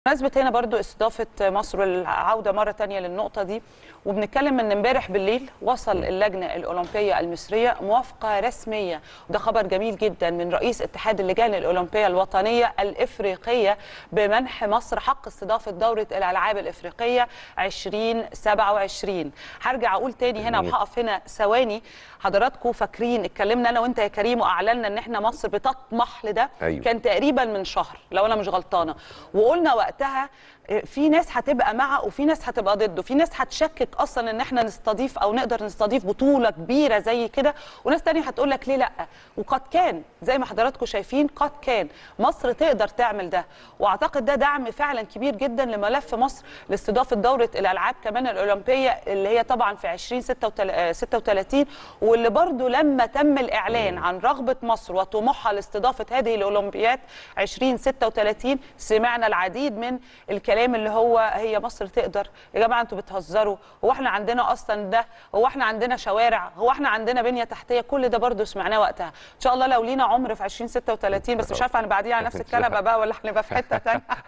بمناسبة هنا برضو استضافة مصر والعودة مرة تانية للنقطة دي وبنتكلم ان امبارح بالليل وصل اللجنة الأولمبية المصرية موافقة رسمية وده خبر جميل جدا من رئيس اتحاد اللجان الأولمبية الوطنية الإفريقية بمنح مصر حق استضافة دورة الألعاب الإفريقية 2027 هرجع أقول تاني هنا وهقف هنا ثواني حضراتكم فاكرين اتكلمنا أنا وأنت يا كريم وأعلنا ان احنا مصر بتطمح لده أيوة. كان تقريبا من شهر لو أنا مش غلطانة وقلنا وقتها في ناس هتبقى مع وفي ناس هتبقى ضده في ناس هتشكك اصلا ان احنا نستضيف او نقدر نستضيف بطوله كبيره زي كده وناس تانية هتقول لك ليه لا وقد كان زي ما حضراتكم شايفين قد كان مصر تقدر تعمل ده واعتقد ده دعم فعلا كبير جدا لملف مصر لاستضافه دوره الالعاب كمان الاولمبيه اللي هي طبعا في 2036 واللي برضو لما تم الاعلان عن رغبه مصر وطموحها لاستضافه هذه الاولمبياد 2036 سمعنا العديد من الكلام اللي هو هي مصر تقدر يا جماعه انتوا بتهزروا هو احنا عندنا اصلا ده هو احنا عندنا شوارع هو احنا عندنا بنيه تحتيه كل ده برضو سمعناه وقتها ان شاء الله لو لينا عمر في 2036 بس مش عارفه انا بعديها على نفس الكنبه بقى ولا هنبقى في حته ثانيه